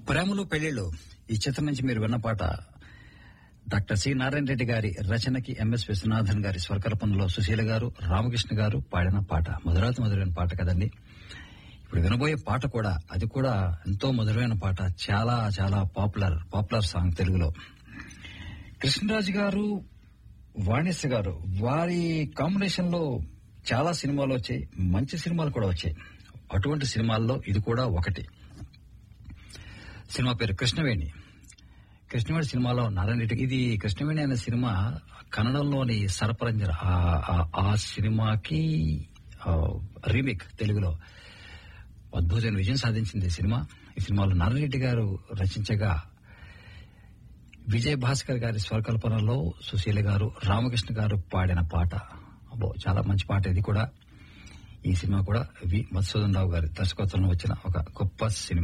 ప్రేమలు పెళ్లిళ్ళు ఈ చిత్రం నుంచి మీరు విన్న పాట డాక్టర్ సి నారాయణ రెడ్డి గారి రచనకి ఎంఎస్ విశ్వనాథన్ గారి స్వరకల్పనలో సుశీల గారు రామకృష్ణ గారు పాడిన పాట మధురాతి మధురైన పాట కదండి ఇప్పుడు వినబోయే పాట కూడా అది కూడా ఎంతో మధురమైన పాట చాలా చాలా పాపులర్ పాపులర్ సాంగ్ తెలుగులో కృష్ణరాజు గారు వాణిశ్య గారు వారి కాంబినేషన్ లో చాలా సినిమాలు వచ్చాయి మంచి సినిమాలు కూడా వచ్చాయి అటువంటి సినిమాల్లో ఇది కూడా ఒకటి సినిమా పేరు కృష్ణవేణి కృష్ణవేణి సినిమాలో నారాయణ రెడ్డి ఇది కృష్ణవేణి అనే సినిమా కన్నడంలోని సరపరంజర ఆ- ఆ- ఆ సినిమాకి రీమేక్ తెలుగులో అద్భుతమైన విజయం సాధించింది ఈ సినిమా ఈ సినిమాలో నారాయణ రెడ్డి గారు రచించగా విజయ్ భాస్కర్ గారి స్వరకల్పనలో సుశీల గారు రామకృష్ణ గారు పాడిన పాట అబ్బో చాలా మంచి పాట ఇది కూడా ఈ సినిమా కూడా వి మధుసూదన్ రావు గారి దర్శకత్వంలో వచ్చిన ఒక గొప్ప సినిమా